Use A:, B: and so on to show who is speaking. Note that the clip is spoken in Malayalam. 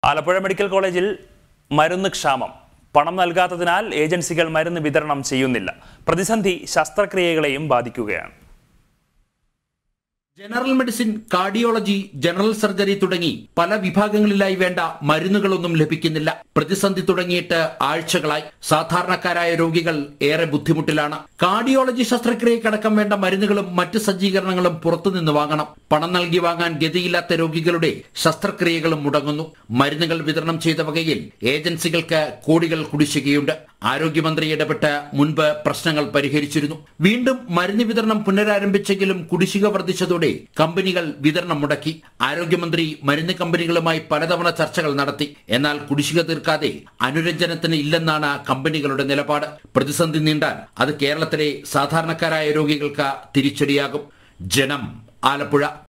A: ആലപ്പുഴ മെഡിക്കൽ കോളേജിൽ മരുന്ന് ക്ഷാമം പണം നൽകാത്തതിനാൽ ഏജൻസികൾ മരുന്ന് വിതരണം ചെയ്യുന്നില്ല പ്രതിസന്ധി ശസ്ത്രക്രിയകളെയും ബാധിക്കുകയാണ്
B: general medicine cardiology general surgery തുടങ്ങി പല വിഭാഗങ്ങളിലായി വേണ്ട മരുന്നുകളൊന്നും ലഭിക്കുന്നില്ല പ്രതിസന്ധി തുടങ്ങിയിട്ട് ആഴ്ചകളായി സാധാരണക്കാരായ രോഗികൾ ഏറെ ബുദ്ധിമുട്ടിലാണ് കാർഡിയോളജി ശസ്ത്രക്രിയക്കടക്കം വേണ്ട മരുന്നുകളും മറ്റ് സജ്ജീകരണങ്ങളും പുറത്തുനിന്ന് വാങ്ങണം പണം നൽകി വാങ്ങാൻ ഗതിയില്ലാത്ത രോഗികളുടെ ശസ്ത്രക്രിയകളും മുടങ്ങുന്നു മരുന്നുകൾ വിതരണം ചെയ്ത വകയിൽ ഏജൻസികൾക്ക് കോടികൾ കുടിശ്ശികയുണ്ട് ആരോഗ്യമന്ത്രി ഇടപെട്ട് മുൻപ് പ്രശ്നങ്ങൾ പരിഹരിച്ചിരുന്നു വീണ്ടും മരുന്ന് വിതരണം പുനരാരംഭിച്ചെങ്കിലും കുടിശ്ശിക വർദ്ധിച്ചതോടെ കമ്പനികൾ വിതരണം മുടക്കി ആരോഗ്യമന്ത്രി മരുന്ന് കമ്പനികളുമായി പലതവണ ചർച്ചകൾ നടത്തി എന്നാൽ കുടിശ്ശിക തീർക്കാതെ അനുരഞ്ജനത്തിന് ഇല്ലെന്നാണ് കമ്പനികളുടെ നിലപാട് പ്രതിസന്ധി നീണ്ടാൽ അത് കേരളത്തിലെ സാധാരണക്കാരായ രോഗികൾക്ക് തിരിച്ചടിയാകും ജനം ആലപ്പുഴ